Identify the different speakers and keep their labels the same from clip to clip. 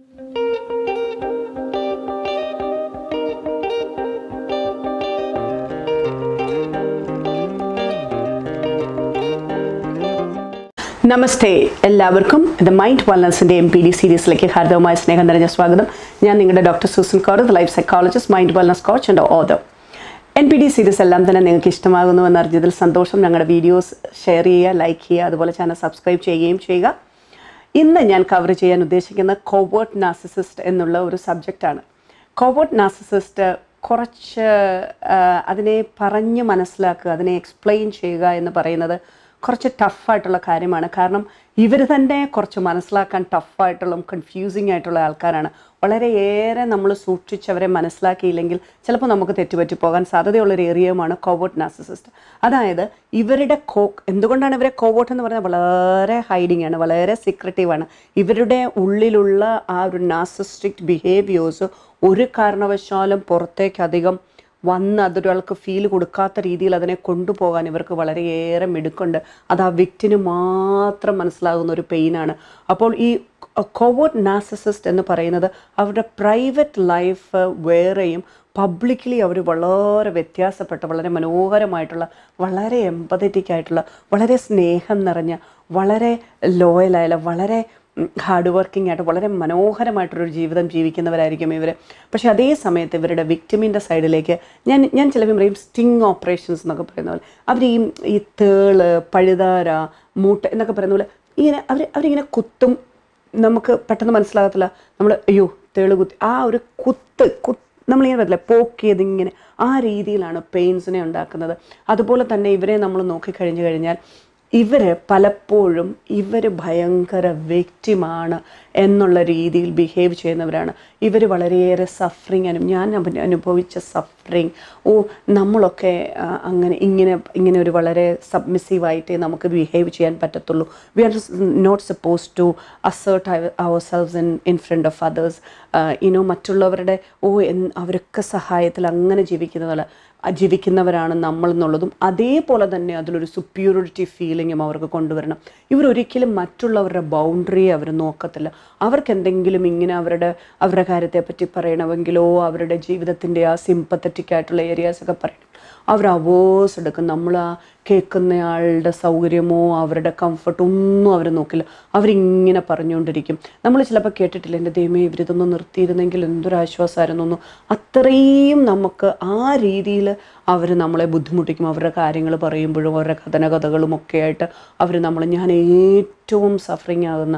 Speaker 1: നമസ്തേ എല്ലാവർക്കും the mind വെൽനസിൻ്റെ M P D സീരീസിലേക്ക് ഹാർദവമായ സ്നേഹം നിറഞ്ഞ സ്വാഗതം ഞാൻ നിങ്ങളുടെ doctor Susan Kaur life psychologist mind wellness coach and other N P D series എല്ലാം തന്നെ നിങ്ങൾക്ക് ഇഷ്ടമാകുന്നു എന്നറിഞ്ഞതിൽ സന്തോഷം ഞങ്ങളുടെ വീഡിയോസ് ഷെയർ ചെയ്യുക ലൈക്ക് ചെയ്യുക അതുപോലെ ചാനൽ സബ്സ്ക്രൈബ് ചെയ്യുകയും ചെയ്യുക ഇന്ന് ഞാൻ കവർ ചെയ്യാൻ ഉദ്ദേശിക്കുന്ന കോവേർട്ട് നാസിസിസ്റ്റ് എന്നുള്ള ഒരു സബ്ജക്റ്റാണ് കോവേർട്ട് നാസിസിസ്റ്റ് കുറച്ച് ആ, അതിനെ പറഞ്ഞ് മനസ്സിലാക്കുക അതിനെ എക്സ്പ്ലെയിൻ ചെയ്യുക എന്ന് പറയുന്നത് കുറച്ച് ടഫായിട്ടുള്ള കാര്യമാണ് കാരണം ഇവർ തന്നെ കുറച്ച് മനസ്സിലാക്കാൻ ടഫായിട്ടുള്ള കൺഫ്യൂസിങ് ആയിട്ടുള്ള ആൾക്കാരാണ് വളരെയേറെ നമ്മൾ സൂക്ഷിച്ചവരെ മനസ്സിലാക്കിയില്ലെങ്കിൽ ചിലപ്പോൾ നമുക്ക് തെറ്റുപറ്റി പോകാൻ സാധ്യതയുള്ളൊരു ഏരിയയുമാണ് കോവോട്ട് നാസിസിസ്റ്റ് അതായത് ഇവരുടെ കോ എന്തുകൊണ്ടാണ് ഇവരെ കോവോട്ട് എന്ന് പറഞ്ഞാൽ വളരെ ഹൈഡിങ് ആണ് വളരെ സീക്രട്ടീവാണ് ഇവരുടെ ഉള്ളിലുള്ള ആ ഒരു നാസിസ്റ്റിക് ബിഹേവിയേഴ്സ് ഒരു കാരണവശാലും പുറത്തേക്ക് അധികം വന്ന് അതൊരാൾക്ക് ഫീൽ കൊടുക്കാത്ത രീതിയിൽ അതിനെ കൊണ്ടുപോകാൻ ഇവർക്ക് വളരെയേറെ മിടുക്കുണ്ട് അത് ആ വ്യക്തിന് മാത്രം മനസ്സിലാകുന്ന ഒരു പെയിനാണ് അപ്പോൾ ഈ കോവേർട്ട് നാസസിസ്റ്റ് എന്ന് പറയുന്നത് അവരുടെ പ്രൈവറ്റ് ലൈഫ് വേറെയും പബ്ലിക്കലി അവർ വളരെ വ്യത്യാസപ്പെട്ട വളരെ മനോഹരമായിട്ടുള്ള വളരെ എമ്പതറ്റിക് ആയിട്ടുള്ള വളരെ സ്നേഹം നിറഞ്ഞ വളരെ ലോയലായ വളരെ ഹാർഡ് വർക്കിംഗ് ആയിട്ട് വളരെ മനോഹരമായിട്ടൊരു ജീവിതം ജീവിക്കുന്നവരായിരിക്കും ഇവർ പക്ഷേ അതേ സമയത്ത് ഇവരുടെ വിക്ടിമിൻ്റെ സൈഡിലേക്ക് ഞാൻ ഞാൻ ചിലപ്പോൾ പറയും സ്റ്റിങ് ഓപ്പറേഷൻസ് എന്നൊക്കെ പറയുന്ന പോലെ അവർ ഈ ഈ തേള് പഴുതാര മൂട്ട എന്നൊക്കെ പറയുന്ന പോലെ ഇങ്ങനെ അവർ അവരിങ്ങനെ കുത്തും നമുക്ക് പെട്ടെന്ന് മനസ്സിലാകത്തില്ല നമ്മൾ അയ്യോ തേള് കുത്തി ആ ഒരു കുത്ത് കുത്ത് നമ്മളിങ്ങനെ പറ്റില്ല പോക്കിയത് ഇങ്ങനെ ആ രീതിയിലാണ് പെയിൻസിനെ ഉണ്ടാക്കുന്നത് അതുപോലെ തന്നെ ഇവരെ നമ്മൾ നോക്കിക്കഴിഞ്ഞു കഴിഞ്ഞാൽ ഇവർ പലപ്പോഴും ഇവർ ഭയങ്കര വ്യക്തിമാണ് എന്നുള്ള രീതിയിൽ ബിഹേവ് ചെയ്യുന്നവരാണ് ഇവർ വളരെയേറെ സഫറിങ് അനു ഞാൻ അനു- അനുഭവിച്ച സഫറിങ് ഓ നമ്മളൊക്കെ ആ, അങ്ങനെ ഇങ്ങനെ ഇങ്ങനെ ഒരു വളരെ സബ്മിസീവായിട്ടേ നമുക്ക് ബിഹേവ് ചെയ്യാൻ പറ്റത്തുള്ളൂ we are not suppose to assert ourselves in in front of others ഇനോ മറ്റുള്ളവരുടെ ഓ എൻ- അവരൊക്കെ സഹായത്തിൽ അങ്ങനെ ജീവിക്കുന്നതല്ല ജീവിക്കുന്നവരാണ് നമ്മൾ എന്നുള്ളതും അതേപോലെ തന്നെ അതിലൊരു സുപ്പീരിയോറിറ്റി ഫീലിങ്ങും അവർക്ക് കൊണ്ടുവരണം ഇവരൊരിക്കലും മറ്റുള്ളവരുടെ ബൗണ്ടറിയെ അവർ നോക്കത്തില്ല അവർക്ക് എന്തെങ്കിലും ഇങ്ങനെ അവരുടെ അവരുടെ കാര്യത്തെ പറ്റി പറയണമെങ്കിലോ അവരുടെ ജീവിതത്തിൻ്റെ ആ സിമ്പത്തറ്റിക് ആയിട്ടുള്ള ഏരിയാസൊക്കെ പറയണം അവർ അവേഴ്സ് എടുക്കും നമ്മൾ ആ കേൾക്കുന്നയാളുടെ സൗകര്യമോ അവരുടെ കംഫർട്ട് ഒന്നും അവർ നോക്കില്ല അവരിങ്ങനെ പറഞ്ഞുകൊണ്ടിരിക്കും നമ്മൾ ചിലപ്പോൾ കേട്ടിട്ടില്ല എൻ്റെ ദൈവമേ ഇവരിതൊന്ന് നിർത്തിയിരുന്നെങ്കിൽ എന്തൊരാശ്വാസമായിരുന്നു എന്ന് അത്രയും നമുക്ക് ആ രീതിയിൽ അവർ നമ്മളെ ബുദ്ധിമുട്ടിക്കും അവരുടെ കാര്യങ്ങൾ പറയുമ്പോഴും അവരുടെ കഥന കഥകളും ഒക്കെ ആയിട്ട് അവർ നമ്മൾ ഞാൻ ഏറ്റവും സഫറിങ് ആകുന്ന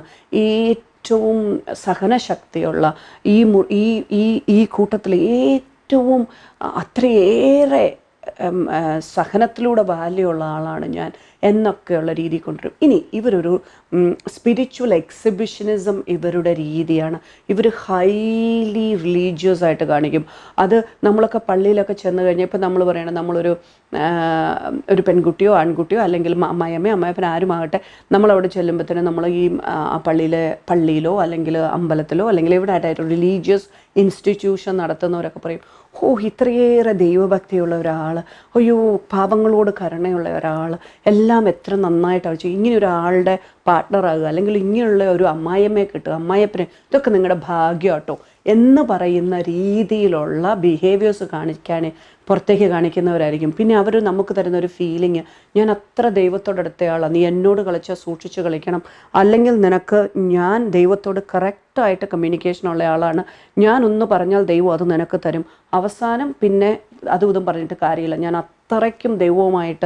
Speaker 1: ഏറ്റവും സഹനശക്തിയുള്ള ഈ മു- ഈ ഈ ഈ കൂട്ടത്തിൽ ഏറ്റവും അത്രയേറെ ഉം, ആ, സഹനത്തിലൂടെ വാല്യുള്ള ആളാണ് ഞാൻ എന്നൊക്കെയുള്ള രീതി കൊണ്ടുവരും ഇനി ഇവരൊരു സ്പിരിച്വൽ എക്സിബിഷനിസം ഇവരുടെ രീതിയാണ് ഇവർ ഹൈലി റിലീജിയസ് ആയിട്ട് കാണിക്കും അത് നമ്മളൊക്കെ പള്ളിയിലൊക്കെ ചെന്ന് കഴിഞ്ഞാൽ ഇപ്പം നമ്മൾ പറയണം നമ്മളൊരു ആ, ഒരു പെൺകുട്ടിയോ ആൺകുട്ടിയോ അല്ലെങ്കിൽ മ- അമ്മായിയമ്മയോ അമ്മായപ്പൻ ആരുമാകട്ടെ നമ്മളവിടെ ചെല്ലുമ്പോഴത്തേനും നമ്മൾ ഈ ആ, ആ പള്ളിയിലെ പള്ളിയിലോ അല്ലെങ്കിൽ അമ്പലത്തിലോ അല്ലെങ്കിൽ ഇവിടെ ആയിട്ടായിട്ട് റിലീജിയസ് ഇൻസ്റ്റിറ്റ്യൂഷൻ നടത്തുന്നവരൊക്കെ പറയും ഓ ഇത്രയേറെ ദൈവഭക്തിയുള്ള ഒരാൾ അയ്യോ പാപങ്ങളോട് കരുണയുള്ള ഒരാൾ എല്ലാം എത്ര നന്നായിട്ടാണ് ചെയ്യും ഇങ്ങനെ ഒരാളുടെ പാർട്ട്ണറാകുക അല്ലെങ്കിൽ ഇങ്ങനെയുള്ള ഒരു അമ്മായിയമ്മയെ കിട്ടുക അമ്മായിയപ്പനെ ഇതൊക്കെ നിങ്ങളുടെ ഭാഗ്യം എന്ന് പറയുന്ന രീതിയിലുള്ള ബിഹേവിയേഴ്സ് കാണിക്കാൻ പുറത്തേക്ക് കാണിക്കുന്നവരായിരിക്കും പിന്നെ അവർ നമുക്ക് തരുന്ന ഒരു ഫീലിംഗ് ഞാൻ അത്ര ദൈവത്തോടടുത്തയാളാണ് നീ എന്നോട് കളിച്ചാൽ സൂക്ഷിച്ച് കളിക്കണം അല്ലെങ്കിൽ നിനക്ക് ഞാൻ ദൈവത്തോട് കറക്റ്റായിട്ട് കമ്മ്യൂണിക്കേഷൻ ഉള്ള ആളാണ് ഞാൻ ഒന്ന് പറഞ്ഞാൽ ദൈവം അത് നിനക്ക് തരും അവസാനം പിന്നെ അതും ഇതും പറഞ്ഞിട്ട് കാര്യമില്ല ഞാൻ അത്രയ്ക്കും ദൈവവുമായിട്ട്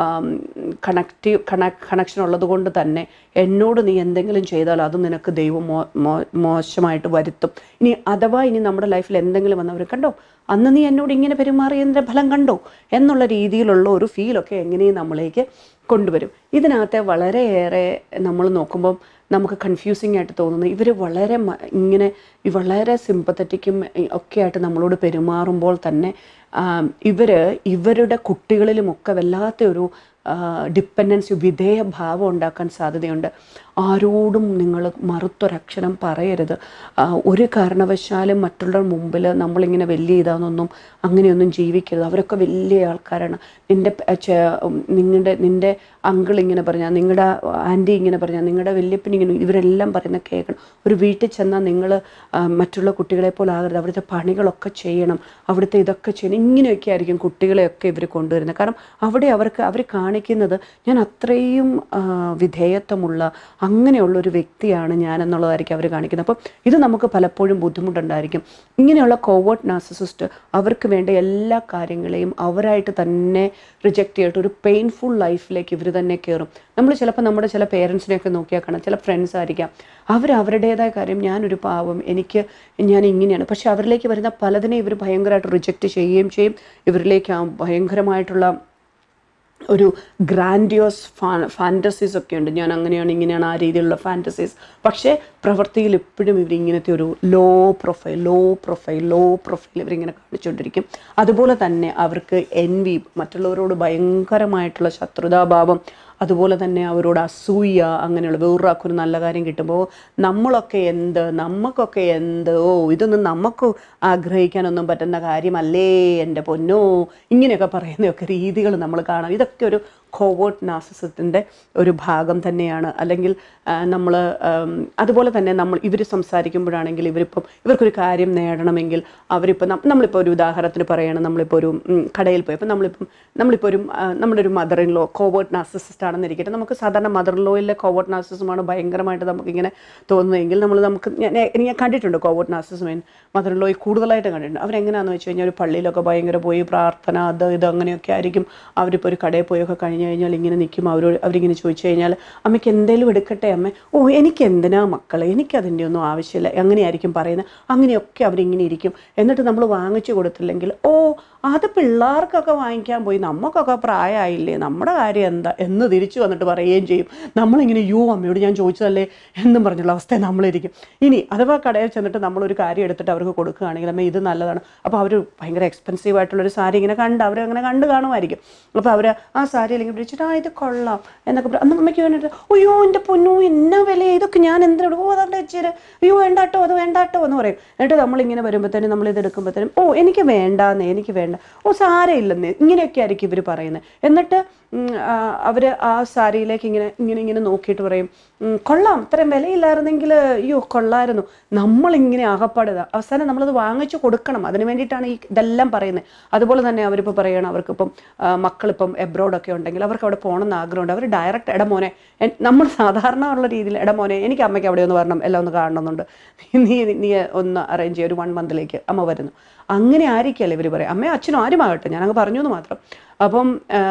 Speaker 1: കണക്റ്റീവ് കണ കണക്ഷൻ ഉള്ളത് കൊണ്ട് തന്നെ എന്നോട് നീ എന്തെങ്കിലും ചെയ്താൽ അത് നിനക്ക് ദൈവം മോ മോ- മോശമായിട്ട് വരുത്തും ഇനി അഥവാ ഇനി നമ്മുടെ ലൈഫിൽ എന്തെങ്കിലും വന്നവർ കണ്ടോ അന്ന് നീ എന്നോട് ഇങ്ങനെ പെരുമാറിയതിൻ്റെ ഫലം കണ്ടോ എന്നുള്ള രീതിയിലുള്ള ഒരു ഫീലൊക്കെ എങ്ങനെയും നമ്മളിലേക്ക് കൊണ്ടുവരും ഇതിനകത്തെ വളരെയേറെ നമ്മൾ നോക്കുമ്പം നമുക്ക് കൺഫ്യൂസിങ് ആയിട്ട് തോന്നുന്നു ഇവർ വളരെ മ- ഇങ്ങനെ ഈ വളരെ സിമ്പത്തറ്റിക്കും ഒക്കെ ആയിട്ട് നമ്മളോട് പെരുമാറുമ്പോൾ തന്നെ ഇവർ ഇവരുടെ കുട്ടികളിലുമൊക്കെ വല്ലാത്ത ഒരു ഡിപ്പെൻഡൻസി വിധേയ ഭാവം ഉണ്ടാക്കാൻ സാധ്യതയുണ്ട് ആരോടും നിങ്ങൾ മറുത്തൊരക്ഷരം പറയരുത് ആ, ഒരു കാരണവശാലും മറ്റുള്ളവരുടെ മുമ്പിൽ നമ്മളിങ്ങനെ വലിയ ഇതാണെന്നൊന്നും അങ്ങനെയൊന്നും ജീവിക്കരുത് അവരൊക്കെ വലിയ ആൾക്കാരാണ് നിൻ്റെ പ- ചെ- ഉം, നിങ്ങളുടെ നിൻ്റെ അങ്കിൾ ഇങ്ങനെ പറഞ്ഞാൽ നിങ്ങളുടെ ആൻറ്റി ഇങ്ങനെ പറഞ്ഞാൽ നിങ്ങളുടെ വല്യപ്പൻ ഇങ്ങനെ ഇവരെല്ലാം പറയുന്ന കേൾക്കണം ഒരു വീട്ടിൽ ചെന്നാൽ നിങ്ങൾ മറ്റുള്ള കുട്ടികളെ പോലെ ആകരുത് അവിടുത്തെ പണികളൊക്കെ ചെയ്യണം അവിടുത്തെ ഇതൊക്കെ ചെയ്യണം ഇങ്ങനെയൊക്കെ ആയിരിക്കും കുട്ടികളെയൊക്കെ ഇവർ കൊണ്ടുവരുന്നത് കാരണം അവിടെ അവർക്ക് അവർ കാണിക്കുന്നത് ഞാൻ അത്രയും ആ, വിധേയത്വമുള്ള അങ്ങനെയുള്ള ഒരു വ്യക്തിയാണ് ഞാൻ എന്നുള്ളതായിരിക്കും അവർ കാണിക്കുന്നത് അപ്പം ഇത് നമുക്ക് പലപ്പോഴും ബുദ്ധിമുട്ടുണ്ടായിരിക്കും ഇങ്ങനെയുള്ള കോവേർട്ട് നാർസിസിസ്റ്റ് അവർക്ക് വേണ്ട എല്ലാ കാര്യങ്ങളെയും അവരായിട്ട് തന്നെ റിജക്റ്റ് ചെയ്തിട്ട് ഒരു പെയിൻഫുൾ ലൈഫിലേക്ക് ഇവർ തന്നെ കയറും നമ്മൾ ചിലപ്പോൾ നമ്മുടെ ചില പേരൻസിനെയൊക്കെ നോക്കിയാൽ കാണാം ചില ഫ്രണ്ട്സ് ആയിരിക്കാം അവർ അവരുടേതായ കാര്യം ഞാനൊരു പാവം എനിക്ക് ഞാൻ ഇങ്ങനെയാണ് പക്ഷെ അവരിലേക്ക് വരുന്ന പലതിനെ ഇവർ ഭയങ്കരമായിട്ട് റിജക്റ്റ് ചെയ്യുകയും ചെയ്യും ഇവരിലേക്ക് ആ ഭയങ്കരമായിട്ടുള്ള ഒരു ഗ്രാൻഡിയോസ് ഫാ ഫാൻറ്റസീസ് ഒക്കെ ഉണ്ട് ഞാൻ അങ്ങനെയാണ് ഇങ്ങനെയാണ് ആ രീതിയിലുള്ള ഫാൻറ്റസീസ് പക്ഷേ പ്രവൃത്തിയിൽ എപ്പോഴും ഇവർ ഇങ്ങനത്തെ ഒരു low profile low profile low profile ഇവരിങ്ങനെ കാണിച്ചുകൊണ്ടിരിക്കും അതുപോലെ തന്നെ അവർക്ക് എൻവി മറ്റുള്ളവരോട് ഭയങ്കരമായിട്ടുള്ള ശത്രുതാഭാവം അതുപോലെ തന്നെ അവരോട് അസൂയ അങ്ങനെയുള്ള വേറൊരാൾക്കൊരു നല്ല കാര്യം കിട്ടുമ്പോൾ നമ്മളൊക്കെ എന്ത് നമുക്കൊക്കെ എന്ത് ഓ ഇതൊന്നും നമുക്ക് ആഗ്രഹിക്കാനൊന്നും പറ്റുന്ന കാര്യമല്ലേ എൻ്റെ പൊന്നോ ഇങ്ങനെയൊക്കെ പറയുന്നതൊക്കെ രീതികൾ നമ്മൾ കാണാം ഇതൊക്കെ ഒരു കോവേർട്ട് നാസിസത്തിൻ്റെ ഒരു ഭാഗം തന്നെയാണ് അല്ലെങ്കിൽ നമ്മൾ അതുപോലെ തന്നെ നമ്മൾ ഇവർ സംസാരിക്കുമ്പോഴാണെങ്കിൽ ഇവരിപ്പം ഇവർക്കൊരു കാര്യം നേടണമെങ്കിൽ അവരിപ്പോൾ നം- നമ്മളിപ്പോൾ ഒരു ഉദാഹരണത്തിന് പറയുകയാണ് നമ്മളിപ്പോൾ ഒരു ഉം, കടയിൽ പോയി അപ്പോൾ നമ്മളിപ്പം നമ്മളിപ്പോൾ ഒരു ആ, നമ്മുടെ ഒരു mother in law covert narcissist ആണെന്നിരിക്കട്ടെ നമുക്ക് സാധാരണ മദർ ഇൻ ലോയിലെ കോവേർട്ട് നാസിസമാണ് ഭയങ്കരമായിട്ട് നമുക്കിങ്ങനെ തോന്നുന്നതെങ്കിൽ നമ്മൾ നമുക്ക് ഞാൻ ഞാൻ- ഞാൻ കണ്ടിട്ടുണ്ട് കോവേർട്ട് നാസിസം മദർ ഇൻ ലോയിൽ കൂടുതലായിട്ട് കണ്ടിട്ടുണ്ട് അവരെങ്ങനെയാണെന്ന് വെച്ച് കഴിഞ്ഞാൽ ഒരു പള്ളിയിലൊക്കെ ഭയങ്കര പോയി പ്രാർത്ഥന അത് ഇത് അങ്ങനെയൊക്കെ ആയിരിക്കും അവരിപ്പോൾ ഒരു കടയിൽ പോയൊക്കെ കഴിഞ്ഞ് കഴിഞ്ഞാൽ ഇങ്ങനെ നിൽക്കും അവരോട് അവരിങ്ങനെ ചോദിച്ചു കഴിഞ്ഞാൽ അമ്മയ്ക്ക് എന്തേലും എടുക്കട്ടെ അമ്മ ഓ എനിക്ക് എന്തിനാ മക്കളെ എനിക്കതിൻ്റെ ഒന്നും ആവശ്യമില്ല അങ്ങനെയായിരിക്കും പറയുന്നത് അങ്ങനെയൊക്കെ അവരിങ്ങനെ ഇരിക്കും എന്നിട്ട് നമ്മൾ വാങ്ങിച്ചു കൊടുത്തില്ലെങ്കിൽ ഓ അത് പിള്ളേർക്കൊക്കെ വാങ്ങിക്കാൻ പോയി നമുക്കൊക്കെ പ്രായമായില്ലേ നമ്മുടെ കാര്യം എന്താ എന്ന് തിരിച്ചു വന്നിട്ട് പറയുകയും ചെയ്യും നമ്മളിങ്ങനെ യോ അമ്മയോട് ഞാൻ ചോദിച്ചതല്ലേ എന്നും പറഞ്ഞുള്ള അവസ്ഥ നമ്മളിരിക്കും ഇനി അഥവാ കടയിൽ ചെന്നിട്ട് നമ്മളൊരു കാര്യം എടുത്തിട്ട് അവർക്ക് കൊടുക്കുകയാണെങ്കിൽ അമ്മ ഇത് നല്ലതാണ് അപ്പോൾ അവർ ഭയങ്കര എക്സ്പെൻസീവ് ആയിട്ടുള്ളൊരു സാരി ഇങ്ങനെ കണ്ട് അവർ അങ്ങനെ കണ്ട് കാണുമായിരിക്കും അപ്പോൾ അവർ ആ സാരി അല്ലെങ്കിൽ വിളിച്ചിട്ട് ആ ഇത് കൊള്ളാം എന്നൊക്കെ പറയും അന്ന് അമ്മയ്ക്ക് വേണ്ടിയിട്ട് അയ്യോ എൻ്റെ പൊന്നു എന്നാ വില ഇതൊക്കെ ഞാൻ എന്തിനാ ഓ അതവിടെ വെച്ചേര് അയ്യോ വേണ്ടാട്ടോ അത് വേണ്ടാട്ടോ എന്ന് പറയും എന്നിട്ട് നമ്മളിങ്ങനെ വരുമ്പോഴത്തേനും നമ്മൾ ഇത് എടുക്കുമ്പോഴത്തേനും ഓ എനിക്ക് വേണ്ടാന്നേ എനിക്ക് വേണ്ട ഓ സാരമില്ലെന്നേ ഇങ്ങനെയൊക്കെ ആയിരിക്കും ഇവർ പറയുന്നത് എന്നിട്ട് അവർ ആ സാരിയിലേക്ക് ഇങ്ങനെ ഇങ്ങനെ ഇങ്ങനെ നോക്കിയിട്ട് പറയും "ഉം, കൊള്ളാം ഇത്രയും വിലയില്ലായിരുന്നെങ്കിൽ അയ്യോ കൊള്ളായിരുന്നു നമ്മളിങ്ങനെ ആകപ്പാടുക അവസാനം നമ്മളത് വാങ്ങിച്ചു കൊടുക്കണം അതിന് വേണ്ടിയിട്ടാണ് ഈ ഇതെല്ലാം പറയുന്നത് അതുപോലെ തന്നെ അവരിപ്പോൾ പറയണം അവർക്കിപ്പം ആ, മക്കളിപ്പം എബ്രോഡൊക്കെ ഉണ്ടെങ്കിൽ അവർക്ക് അവിടെ പോകണം എന്ന് ആഗ്രഹമുണ്ട് അവർ ഡയറക്റ്റ് ഇടമോനെ എൻ- നമ്മൾ സാധാരണ ഉള്ള രീതിയിൽ ഇടമോനെ എനിക്ക് അമ്മയ്ക്ക് അവിടെ ഒന്ന് വരണം എല്ലാം ഒന്ന് കാണണമെന്നുണ്ട് നീ നീ ഒന്ന് അറേഞ്ച് ചെയ്യുക ഒരു വൺ മന്തിലേക്ക് അമ്മ വരുന്നു അങ്ങനെ ആയിരിക്കല്ലേ ഇവർ പറയും അമ്മയും അച്ഛനും ആരുമാകട്ടെ ഞാനങ്ങ് പറഞ്ഞു എന്ന് മാത്രം അപ്പം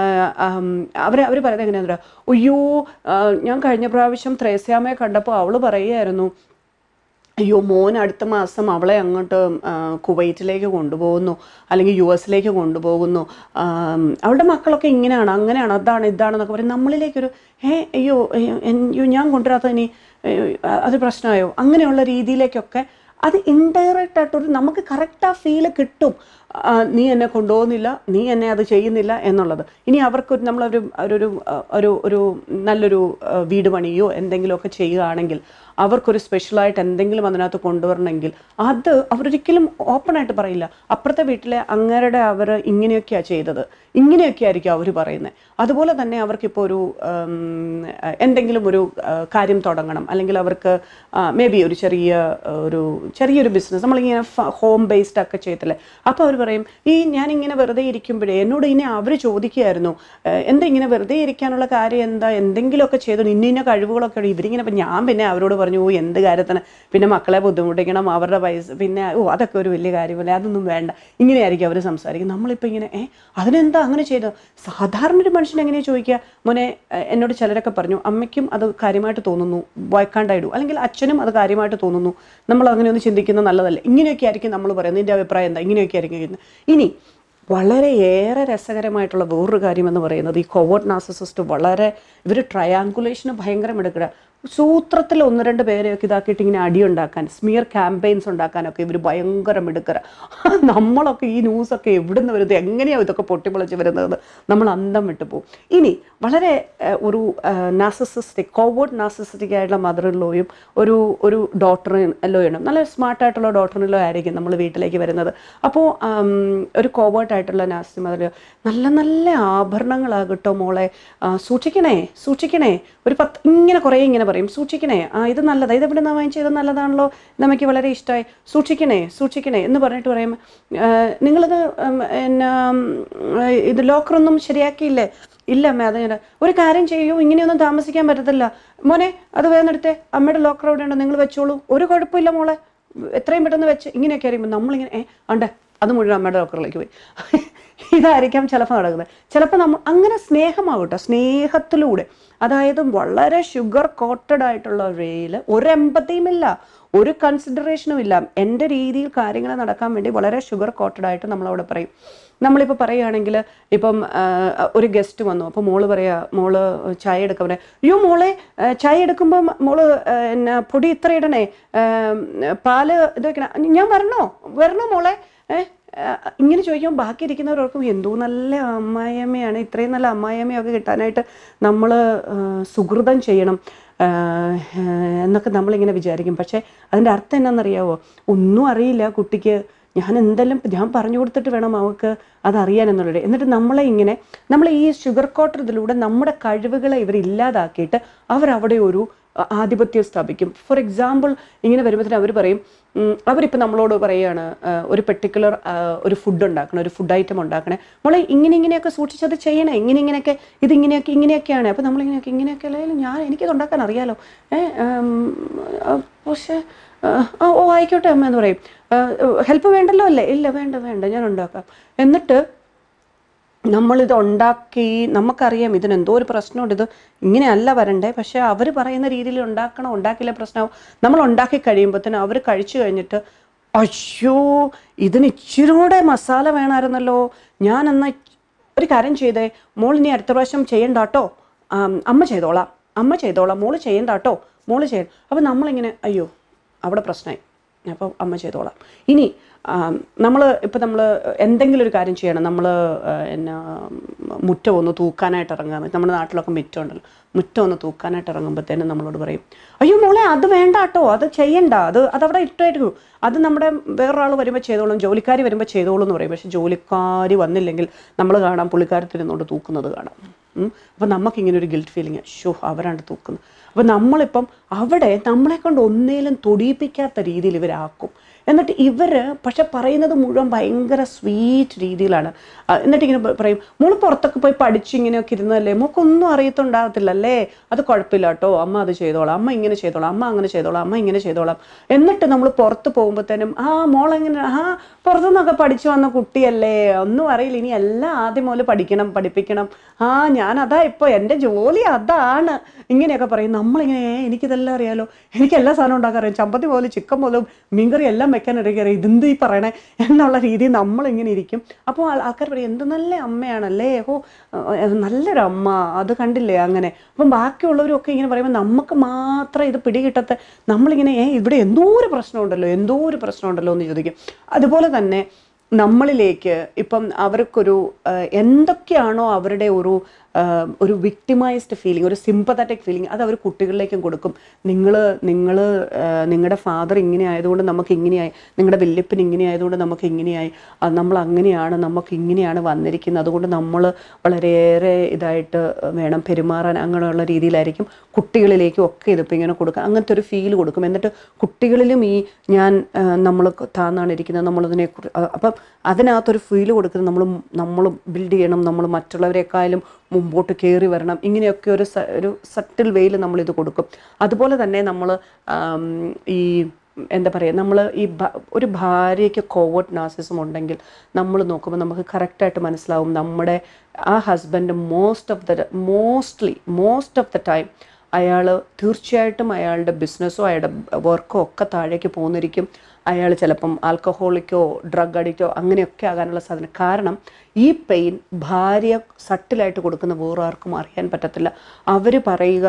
Speaker 1: അവർ അവർ പറയുന്നത് എങ്ങനെയാണെന്ന് പറയാം അയ്യോ ആ, ഞാൻ കഴിഞ്ഞ പ്രാവശ്യം ത്രേസ്യാമ്മയെ കണ്ടപ്പോൾ അവൾ പറയുമായിരുന്നു അയ്യോ മോൻ അടുത്ത മാസം അവളെ അങ്ങോട്ട് ആ, കുവൈറ്റിലേക്ക് കൊണ്ടുപോകുന്നു അല്ലെങ്കിൽ യു എസിലേക്ക് കൊണ്ടുപോകുന്നു ആം, അവളുടെ മക്കളൊക്കെ ഇങ്ങനെയാണ് അങ്ങനെയാണ് അതാണ് ഇതാണെന്നൊക്കെ പറയും നമ്മളിലേക്കൊരു ഏ അയ്യോ അയ്യോ, എൻ- അയ്യോ ഞാൻ കൊണ്ടുവരാത്ത ഇനി അയ്യോ, അത് പ്രശ്നമായോ അങ്ങനെയുള്ള രീതിയിലേക്കൊക്കെ അത് ഇൻഡയറക്റ്റ് ആയിട്ടൊരു നമുക്ക് കറക്റ്റ് ആ ഫീല് കിട്ടും ആ, നീ എന്നെ കൊണ്ടുപോകുന്നില്ല നീ എന്നെ അത് ചെയ്യുന്നില്ല എന്നുള്ളത് ഇനി അവർക്ക് നമ്മളൊരു ഒരു ഒരു ഒരു നല്ലൊരു ആ, വീട് പണിയോ എന്തെങ്കിലുമൊക്കെ ചെയ്യുകയാണെങ്കിൽ അവർക്കൊരു സ്പെഷ്യലായിട്ട് എന്തെങ്കിലും അതിനകത്ത് കൊണ്ടുവരണമെങ്കിൽ അത് അവരൊരിക്കലും ഓപ്പണായിട്ട് പറയില്ല അപ്പുറത്തെ വീട്ടിലെ അങ്ങരുടെ അവർ ഇങ്ങനെയൊക്കെയാണ് ചെയ്തത് ഇങ്ങനെയൊക്കെ ആയിരിക്കും അവർ പറയുന്നത് അതുപോലെ തന്നെ അവർക്കിപ്പോൾ ഒരു ഉം, എന്തെങ്കിലും ഒരു ആ, കാര്യം തുടങ്ങണം അല്ലെങ്കിൽ അവർക്ക് മേ ബി ഒരു ചെറിയ ആ, ഒരു ചെറിയൊരു ബിസിനസ് നമ്മളിങ്ങനെ ഹോം ബേസ്ഡ് ഒക്കെ ചെയ്യത്തില്ലേ അപ്പോൾ അവർ പറയും ഈ ഞാനിങ്ങനെ വെറുതെ ഇരിക്കുമ്പോഴേ എന്നോട് ഇനി അവർ ചോദിക്കുമായിരുന്നു "ഏഹ്, എന്താ ഇങ്ങനെ വെറുതെ ഇരിക്കാനുള്ള കാര്യം എന്താ എന്തെങ്കിലുമൊക്കെ ചെയ്തു ഇന്ന ഇന്ന കഴിവുകളൊക്കെ ഉണ്ട് ഇവരിങ്ങനെ ഇപ്പം ഞാൻ പിന്നെ അവരോട് പറഞ്ഞു ഓ എന്ത് കാര്യത്തിന് പിന്നെ മക്കളെ ബുദ്ധിമുട്ടിക്കണം അവരുടെ പൈസ പിന്നെ ഓ അതൊക്കെ ഒരു വലിയ കാര്യമല്ലേ അതൊന്നും വേണ്ട ഇങ്ങനെയായിരിക്കും അവർ സംസാരിക്കും നമ്മളിപ്പോൾ ഇങ്ങനെ ഏ അതിനെന്താ അങ്ങനെ ചെയ്തത് സാധാരണ ഒരു മനുഷ്യൻ എങ്ങനെയാണ് ചോദിക്കുക മോനെ ഏഹ്, എന്നോട് ചിലരൊക്കെ പറഞ്ഞു അമ്മയ്ക്കും അത് കാര്യമായിട്ട് തോന്നുന്നു വൈക്കാണ്ടായിടൂ അല്ലെങ്കിൽ അച്ഛനും അത് കാര്യമായിട്ട് തോന്നുന്നു നമ്മൾ അങ്ങനെ ഒന്ന് ചിന്തിക്കുന്നത് നല്ലതല്ലേ ഇങ്ങനെയൊക്കെ ആയിരിക്കും നമ്മൾ പറയുന്നത് നിൻ്റെ അഭിപ്രായം എന്താ ഇങ്ങനെയൊക്കെ ആയിരിക്കും ചെയ്യുന്നത്. ഇനി വളരെയേറെ രസകരമായിട്ടുള്ള വേറൊരു കാര്യം എന്ന് പറയുന്നത് ഈ കോവേർട്ട് നാർസിസിസ്റ്റ് വളരെ ഇവർ ട്രയാങ്കുലേഷന് ഭയങ്കരം എടുക്കുക സൂത്രത്തിൽ ഒന്ന് രണ്ട് പേരെയൊക്കെ ഇതാക്കിയിട്ട് ഇങ്ങനെ അടിയുണ്ടാക്കാൻ സ്മിയർ ക്യാമ്പയിൻസ് ഉണ്ടാക്കാനൊക്കെ ഇവർ ഭയങ്കര മിടുക്കര നമ്മളൊക്കെ ഈ ന്യൂസൊക്കെ എവിടുന്ന് വരുന്നത് എങ്ങനെയാണ് ഇതൊക്കെ പൊട്ടിപ്പൊളിച്ച് വരുന്നത് നമ്മൾ അന്തം വിട്ടു പോകും ഇനി വളരെ ഏഹ്, ഒരു നാസസിസ്റ്റിക് കോവേർഡ് നാസസിസ്റ്റിക് ആയിട്ടുള്ള മദറിലോയും ഒരു ഒരു ഡോക്ടറിലോയാണ് നല്ല സ്മാർട്ടായിട്ടുള്ള ഡോക്ടറിലോ ആയിരിക്കും നമ്മൾ വീട്ടിലേക്ക് വരുന്നത് അപ്പോൾ ഒരു കോവേർട്ട് ആയിട്ടുള്ള നാസി മദർ നല്ല നല്ല ആഭരണങ്ങളാകട്ടോ മോളെ ആ, സൂക്ഷിക്കണേ സൂക്ഷിക്കണേ ഒരു പത്ത് ഇങ്ങനെ കുറേ ഇങ്ങനെ പറയും സൂക്ഷിക്കണേ ആ ഇത് നല്ലതാണ് ഇത് എവിടെ നിന്നാണ് വാങ്ങിച്ചത് ഇത് നല്ലതാണല്ലോ നമുക്ക് വളരെ ഇഷ്ടമായി സൂക്ഷിക്കണേ സൂക്ഷിക്കണേ എന്ന് പറഞ്ഞിട്ട് പറയും "ആ, നിങ്ങളിത് ഉം, എന്നാ ഉം, ഇത് ലോക്കറൊന്നും ശരിയാക്കിയില്ലേ ഇല്ല അമ്മ അത് ഞാൻ ഒരു കാര്യം ചെയ്യൂ ഇങ്ങനെയൊന്നും താമസിക്കാൻ പറ്റത്തില്ല മോനെ അത് വേഗം അമ്മയുടെ ലോക്കർ അവിടെ ഉണ്ടോ നിങ്ങൾ വെച്ചോളൂ ഒരു കുഴപ്പമില്ല മോളെ എത്രയും പെട്ടെന്ന് വെച്ച് ഇങ്ങനെയൊക്കെ അറിയുമ്പോൾ നമ്മളിങ്ങനെ ഏ ഉണ്ട് അത് മുഴുവൻ അമ്മയുടെ ലോക്കറിലേക്ക് പോയി ഇതായിരിക്കാം ചിലപ്പോൾ നടക്കുന്നത് ചിലപ്പോൾ നമ്മൾ അങ്ങനെ സ്നേഹമാകട്ടെ സ്നേഹത്തിലൂടെ അതായത് വളരെ ഷുഗർ കോട്ടഡ് ആയിട്ടുള്ള വേയിൽ ഒരു എമ്പത്തിയും ഇല്ല ഒരു കൺസിഡറേഷനും ഇല്ല എൻ്റെ രീതിയിൽ കാര്യങ്ങൾ നടക്കാൻ വേണ്ടി വളരെ ഷുഗർ കോട്ടഡ് ആയിട്ട് നമ്മളവിടെ പറയും നമ്മളിപ്പോൾ പറയുകയാണെങ്കിൽ ഇപ്പം ആ, ഒരു ഗസ്റ്റ് വന്നു അപ്പോൾ മോള് പറയാ മോള് ചായ എടുക്കാൻ പറയാം അയ്യോ മോളെ ആ, ചായ എടുക്കുമ്പോൾ മോള് ആ, എന്നാ പൊടി ഇത്ര ഇടണേ ആ, പാല് ഇത് വെക്കണം ഞാൻ വരണോ വരണോ മോളെ ഏഹ് ഇങ്ങനെ ചോദിക്കുമ്പോൾ ബാക്കി ഇരിക്കുന്നവരോർക്കും എന്തോ നല്ല അമ്മായിയമ്മയാണ് ഇത്രയും നല്ല അമ്മായിയമ്മയൊക്കെ കിട്ടാനായിട്ട് നമ്മൾ സുഹൃതം ചെയ്യണം ആ, എന്നൊക്കെ നമ്മളിങ്ങനെ വിചാരിക്കും പക്ഷേ അതിൻ്റെ അർത്ഥം എന്നാണെന്നറിയാവോ ഒന്നും അറിയില്ല കുട്ടിക്ക് ഞാൻ എന്തെല്ലാം ഞാൻ പറഞ്ഞു കൊടുത്തിട്ട് വേണം അവൾക്ക് അതറിയാൻ എന്നുള്ളത് എന്നിട്ട് നമ്മളെ ഇങ്ങനെ നമ്മൾ ഈ ഷുഗർ കോട്ടർ ഇതിലൂടെ നമ്മുടെ കഴിവുകളെ ഇവർ ഇല്ലാതാക്കിയിട്ട് അവരവിടെ ഒരു ആ, ആധിപത്യം സ്ഥാപിക്കും ഫോർ എക്സാമ്പിൾ ഇങ്ങനെ വരുമ്പോഴത്തേന് അവർ പറയും ഉം, അവരിപ്പോൾ നമ്മളോട് പറയുകയാണ് ആ, ഒരു പെർട്ടിക്കുലർ ഒരു ഫുഡ് ഉണ്ടാക്കണം ഒരു ഫുഡ് ഐറ്റം ഉണ്ടാക്കണേ മോളെ ഇങ്ങനെ ഇങ്ങനെയൊക്കെ സൂക്ഷിച്ചത് ചെയ്യണേ ഇങ്ങനെ ഇങ്ങനെയൊക്കെ ഇതിങ്ങനെയൊക്കെ ഇങ്ങനെയൊക്കെയാണ് അപ്പോൾ നമ്മളിങ്ങനെയൊക്കെ ഇങ്ങനെയൊക്കെ അല്ലെങ്കിലും ഞാൻ എനിക്കത് ഉണ്ടാക്കാൻ അറിയാലോ ഏ ഉം, ആ, പക്ഷേ ആ, ആ, ഓ ആയിക്കോട്ടെ അമ്മ എന്ന് പറയും ഹെൽപ്പ് വേണ്ടല്ലോ അല്ലേ ഇല്ല വേണ്ട വേണ്ട ഞാൻ ഉണ്ടാക്കാം എന്നിട്ട് നമ്മളിത് ഉണ്ടാക്കി നമുക്കറിയാം ഇതിന് എന്തോ ഒരു പ്രശ്നമുണ്ട് ഇത് ഇങ്ങനെയല്ല വരണ്ടേ പക്ഷേ അവർ പറയുന്ന രീതിയിൽ ഉണ്ടാക്കണം ഉണ്ടാക്കില്ല പ്രശ്നമാവും നമ്മൾ ഉണ്ടാക്കി കഴിയുമ്പോഴത്തേനും അവർ കഴിച്ചു കഴിഞ്ഞിട്ട് അയ്യോ ഇതിന് ഇച്ചിരി കൂടെ മസാല വേണമായിരുന്നല്ലോ ഞാൻ എന്നാൽ ഒരു കാര്യം ചെയ്തേ മോൾ ഇനി അടുത്ത പ്രാവശ്യം ചെയ്യണ്ട കേട്ടോ ആം, അമ്മ ചെയ്തോളാം അമ്മ ചെയ്തോളാം മോള് ചെയ്യണ്ട കേട്ടോ മോള് ചെയ്യ അപ്പം നമ്മളിങ്ങനെ അയ്യോ അവിടെ പ്രശ്നമായി അപ്പോൾ അമ്മ ചെയ്തോളാം ഇനി നമ്മൾ ഇപ്പം നമ്മൾ എന്തെങ്കിലും ഒരു കാര്യം ചെയ്യണം നമ്മൾ എന്നാ മുറ്റം ഒന്ന് തൂക്കാനായിട്ട് ഇറങ്ങാൻ നമ്മുടെ നാട്ടിലൊക്കെ മുറ്റം ഉണ്ടല്ലോ മുറ്റം ഒന്ന് തൂക്കാനായിട്ട് ഇറങ്ങുമ്പോഴത്തേനും നമ്മളോട് പറയും അയ്യോ മോളെ അത് വേണ്ട കേട്ടോ അത് ചെയ്യണ്ട അത് അതവിടെ ഇട്ടായിട്ട് അത് നമ്മുടെ വേറൊരാൾ വരുമ്പോൾ ചെയ്തോളും ജോലിക്കാരി വരുമ്പോൾ ചെയ്തോളും എന്ന് പറയും പക്ഷേ ജോലിക്കാരി വന്നില്ലെങ്കിൽ നമ്മൾ കാണാം പുള്ളിക്കാരത്തിരുന്നുകൊണ്ട് തൂക്കുന്നത് കാണാം അപ്പം നമുക്കിങ്ങനെ ഒരു ഗിൽറ്റ് ഫീലിംഗ് ഷോ അവരാണ് തൂക്കുന്നത് അപ്പം നമ്മളിപ്പം അവിടെ നമ്മളെ കൊണ്ട് ഒന്നേലും തൊടിയിപ്പിക്കാത്ത രീതിയിൽ ഇവരാക്കും എന്നിട്ട് ഇവർ പക്ഷെ പറയുന്നത് മുഴുവൻ ഭയങ്കര സ്വീറ്റ് രീതിയിലാണ് ആ, എന്നിട്ട് ഇങ്ങനെ പ- പറയും മോള് പുറത്തൊക്കെ പോയി പഠിച്ച് ഇങ്ങനെയൊക്കെ ഇരുന്നല്ലേ മോക്കൊന്നും അറിയത്തുണ്ടാകത്തില്ലല്ലേ അത് കുഴപ്പമില്ല കേട്ടോ അമ്മ അത് ചെയ്തോളാം അമ്മ ഇങ്ങനെ ചെയ്തോളാം അമ്മ അങ്ങനെ ചെയ്തോളാം അമ്മ ഇങ്ങനെ ചെയ്തോളാം എന്നിട്ട് നമ്മൾ പുറത്ത് പോകുമ്പോഴത്തേനും ആ മോളെങ്ങനെ ആ പുറത്തുനിന്നൊക്കെ പഠിച്ചു വന്ന കുട്ടിയല്ലേ ഒന്നും അറിയില്ല ഇനി എല്ലാം ആദ്യം മുതൽ പഠിക്കണം പഠിപ്പിക്കണം ആ ഞാൻ അതാ ഇപ്പോൾ എൻ്റെ ജോലി അതാണ് ഇങ്ങനെയൊക്കെ പറയും നമ്മളിങ്ങനെ "ഏ, എനിക്കിതെല്ലാം അറിയാലോ എനിക്ക് എല്ലാ സാധനവും ഉണ്ടാക്കാൻ അറിയാം ചമ്പത്തി പോലെ ചിക്കൻ പോലും മീൻകറി എല്ലാം വെക്കാൻ അറിയാം ഇതെന്ത് ഈ പറയണേ എന്നുള്ള രീതിയിൽ നമ്മളിങ്ങനെ ഇരിക്കും അപ്പോൾ ആൾ- ആൾക്കാർ പറയും എന്ത് നല്ല അമ്മയാണല്ലേ ഓ ഏഹ്, നല്ലൊരു അമ്മ അത് കണ്ടില്ലേ അങ്ങനെ അപ്പം ബാക്കിയുള്ളവരൊക്കെ ഇങ്ങനെ പറയുമ്പോൾ നമുക്ക് മാത്രം ഇത് പിടികിട്ടത്തെ നമ്മളിങ്ങനെ ഏ ഇവിടെ എന്തോ ഒരു പ്രശ്നമുണ്ടല്ലോ എന്തോ ഒരു പ്രശ്നമുണ്ടല്ലോ എന്ന് ചോദിക്കും അതുപോലെ തന്നെ നമ്മളിലേക്ക് ഇപ്പം അവർക്കൊരു ആ, എന്തൊക്കെയാണോ അവരുടെ ഒരു ആ, ഒരു വിക്ടിമൈസ്ഡ് ഫീലിംഗ് ഒരു സിമ്പത്തറ്റിക് ഫീലിംഗ് അത് അവർ കുട്ടികളിലേക്കും കൊടുക്കും നിങ്ങൾ നിങ്ങൾ നിങ്ങളുടെ ഫാദർ ഇങ്ങനെ ആയതുകൊണ്ട് നമുക്ക് ഇങ്ങനെയായി നിങ്ങളുടെ വല്യപ്പൻ ഇങ്ങനെ ആയതുകൊണ്ട് നമുക്ക് ഇങ്ങനെയായി അത് നമ്മൾ അങ്ങനെയാണ് നമുക്ക് ഇങ്ങനെയാണ് വന്നിരിക്കുന്നത് അതുകൊണ്ട് നമ്മൾ വളരെയേറെ ഇതായിട്ട് വേണം പെരുമാറാൻ അങ്ങനെയുള്ള രീതിയിലായിരിക്കും കുട്ടികളിലേക്കും ഒക്കെ ഇതിപ്പോൾ ഇങ്ങനെ കൊടുക്കുക അങ്ങനത്തെ ഒരു ഫീൽ കൊടുക്കും എന്നിട്ട് കുട്ടികളിലും ഈ ഞാൻ നമ്മൾ താന്നാണ് ഇരിക്കുന്നത് നമ്മളതിനെ കുറി- അ- അപ്പം അതിനകത്തൊരു ഫീൽ കൊടുക്കുന്നത് നമ്മൾ നമ്മൾ ബിൽഡ് ചെയ്യണം നമ്മൾ മറ്റുള്ളവരെക്കാളും മുമ്പോട്ട് കയറി വരണം ഇങ്ങനെയൊക്കെ ഒരു സ- ഒരു സട്ടിൽ വേയിൽ നമ്മളിത് കൊടുക്കും അതുപോലെ തന്നെ നമ്മൾ ഈ എന്താ പറയുക നമ്മൾ ഈ ഭ- ഒരു ഭാര്യയ്ക്ക് കോവേർട്ട് നാസിസം ഉണ്ടെങ്കിൽ നമ്മൾ നോക്കുമ്പോൾ നമുക്ക് കറക്റ്റായിട്ട് മനസ്സിലാവും നമ്മുടെ ആ husband most of the mostly most of the time അയാൾ തീർച്ചയായിട്ടും അയാളുടെ ബിസിനസ്സോ അയാളുടെ വർക്കോ ഒക്കെ താഴേക്ക് പോകുന്നിരിക്കും അയാൾ ചിലപ്പം ആൽക്കഹോളിക്കോ ഡ്രഗ് അഡിക്റ്റോ അങ്ങനെയൊക്കെ ആകാനുള്ള സാധ്യത കാരണം ഈ പെയിൻ ഭാര്യ സട്ടിലായിട്ട് കൊടുക്കുന്ന വേറെ ആർക്കും അറിയാൻ പറ്റത്തില്ല അവർ പറയുക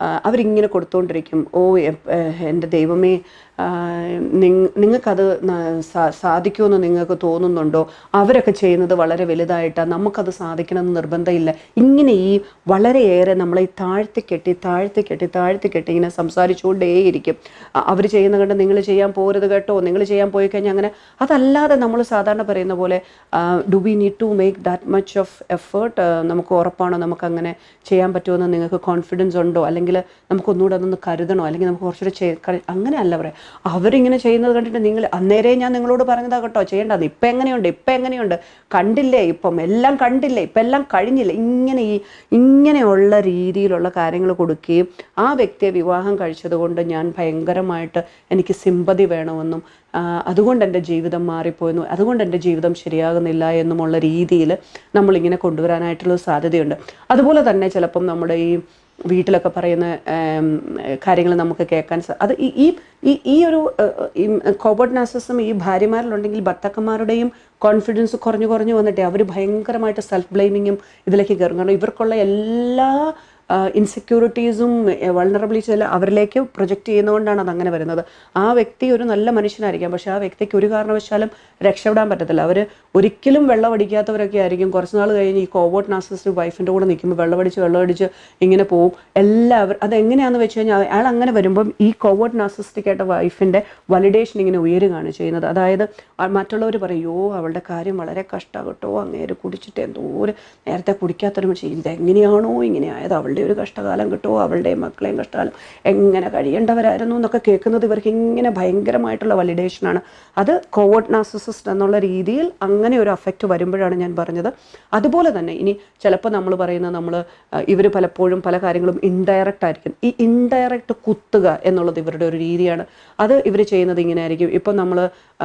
Speaker 1: ആ, അവരിങ്ങനെ കൊടുത്തുകൊണ്ടിരിക്കും ഓ എപ്- ഏഹ്, എൻ്റെ ദൈവമേ ആ, നിങ്- നിങ്ങൾക്കത് ന- സാ- സാധിക്കുമെന്ന് നിങ്ങൾക്ക് തോന്നുന്നുണ്ടോ അവരൊക്കെ ചെയ്യുന്നത് വളരെ വലുതായിട്ടാണ് നമുക്കത് സാധിക്കണമെന്ന് നിർബന്ധമില്ല ഇങ്ങനെ ഈ വളരെയേറെ നമ്മളെ ഈ താഴ്ത്തി കെട്ടി താഴ്ത്തി കെട്ടി താഴ്ത്തി കെട്ടി ഇങ്ങനെ സംസാരിച്ചുകൊണ്ടേയിരിക്കും അവർ ചെയ്യുന്ന കണ്ട് നിങ്ങൾ ചെയ്യാൻ പോരുത് കേട്ടോ നിങ്ങൾ ചെയ്യാൻ പോയി കഴിഞ്ഞാൽ അങ്ങനെ അതല്ലാതെ നമ്മൾ സാധാരണ പറയുന്ന പോലെ do we need to make that much of effort നമുക്ക് ഉറപ്പാണോ നമുക്ക് അങ്ങനെ ചെയ്യാൻ പറ്റുമെന്ന് നിങ്ങൾക്ക് കോൺഫിഡൻസ് ഉണ്ടോ അല്ലെങ്കിൽ നമുക്കൊന്നുകൂടെ അതൊന്ന് കരുതണോ അല്ലെങ്കിൽ നമുക്ക് കുറച്ചുകൂടെ ചെയ് ക- അങ്ങനെയല്ല പറയാം അവരിങ്ങനെ ചെയ്യുന്നത് കണ്ടിട്ട് നിങ്ങൾ അന്നേരേ ഞാൻ നിങ്ങളോട് പറഞ്ഞതാ കേട്ടോ ചെയ്യേണ്ടത് ഇപ്പം എങ്ങനെയുണ്ട് ഇപ്പം എങ്ങനെയുണ്ട് കണ്ടില്ലേ ഇപ്പം എല്ലാം കണ്ടില്ലേ ഇപ്പം എല്ലാം കഴിഞ്ഞില്ല ഇങ്ങനെ ഈ ഇങ്ങനെയുള്ള രീതിയിലുള്ള കാര്യങ്ങൾ കൊടുക്കുകയും ആ വ്യക്തിയെ വിവാഹം കഴിച്ചതുകൊണ്ട് ഞാൻ ഭയങ്കരമായിട്ട് എനിക്ക് സിമ്പതി വേണമെന്നും ആ, അതുകൊണ്ട് എൻ്റെ ജീവിതം മാറിപ്പോയെന്നും അതുകൊണ്ട് എൻ്റെ ജീവിതം ശരിയാകുന്നില്ല എന്നുമുള്ള രീതിയിൽ നമ്മളിങ്ങനെ കൊണ്ടുവരാനായിട്ടുള്ള സാധ്യതയുണ്ട് അതുപോലെ തന്നെ ചിലപ്പം നമ്മുടെ ഈ വീട്ടിലൊക്കെ പറയുന്ന കാര്യങ്ങൾ നമുക്ക് കേൾക്കാൻ സ- അത് ഈ ഈ ഈ ഈ ഒരു കോബർട്ട് നാസിസം ഈ ഭാര്യമാരിലുണ്ടെങ്കിൽ ഭർത്താക്കന്മാരുടെയും കോൺഫിഡൻസ് കുറഞ്ഞു കുറഞ്ഞു വന്നിട്ട് അവർ ഭയങ്കരമായിട്ട് സെൽഫ് ബ്ലെയിമിങ്ങും ഇതിലേക്ക് കയറും കാരണം ഇവർക്കുള്ള എല്ലാ ഇൻസെക്യൂരിറ്റീസും വൾണറബിലിറ്റീസും എല്ലാം അവരിലേക്ക് പ്രൊജക്റ്റ് ചെയ്യുന്നതുകൊണ്ടാണ് അത് അങ്ങനെ വരുന്നത് ആ വ്യക്തി ഒരു നല്ല മനുഷ്യനായിരിക്കാം പക്ഷെ ആ വ്യക്തിക്ക് ഒരു കാരണവശാലും രക്ഷപ്പെടാൻ പറ്റത്തില്ല അവർ ഒരിക്കലും വെള്ളമടിക്കാത്തവരൊക്കെ ആയിരിക്കും കുറച്ച് നാൾ കഴിഞ്ഞ് ഈ കോവോട്ട് നാസിസ്റ്റ് വൈഫിൻ്റെ കൂടെ നിൽക്കുമ്പോൾ വെള്ളമടിച്ച് വെള്ളമടിച്ച് ഇങ്ങനെ പോവും എല്ലാവരും അതെങ്ങനെയാണെന്ന് വെച്ച് കഴിഞ്ഞാൽ അയാൾ അങ്ങനെ വരുമ്പം ഈ കോവോട്ട് നാസിസ്റ്റിക് ആയിട്ട് വൈഫിൻ്റെ വലിഡേഷൻ ഇങ്ങനെ ഉയരുകയാണ് ചെയ്യുന്നത് അതായത് മറ്റുള്ളവർ പറയോ അവളുടെ കാര്യം വളരെ കഷ്ടമാകട്ടോ അങ്ങേര് കുടിച്ചിട്ട് എന്തോ ഒരു നേരത്തെ കുടിക്കാത്തൊരു മനുഷ്യൻ ഇതെങ്ങനെയാണോ ഇങ്ങനെ ആയത് അവളുടെ ഒരു കഷ്ടകാലം കിട്ടുമോ അവളുടെയും മക്കളെയും കഷ്ടകാലം എങ്ങനെ കഴിയേണ്ടവരായിരുന്നു എന്നൊക്കെ കേൾക്കുന്നത് ഇവർക്ക് ഇങ്ങനെ ഭയങ്കരമായിട്ടുള്ള വലിഡേഷനാണ് അത് കോവോട്ട് നാസിസിസ്റ്റ് എന്നുള്ള രീതിയിൽ അങ്ങനെ ഒരു അഫക്റ്റ് വരുമ്പോഴാണ് ഞാൻ പറഞ്ഞത് അതുപോലെ തന്നെ ഇനി ചിലപ്പോൾ നമ്മൾ പറയുന്നത് നമ്മൾ ഇവർ പലപ്പോഴും പല കാര്യങ്ങളും ഇൻഡയറക്റ്റ് ആയിരിക്കും ഈ ഇൻഡയറക്റ്റ് കുത്തുക എന്നുള്ളത് ഇവരുടെ ഒരു രീതിയാണ് അത് ഇവർ ചെയ്യുന്നത് ഇങ്ങനെ ആയിരിക്കും ഇപ്പം നമ്മൾ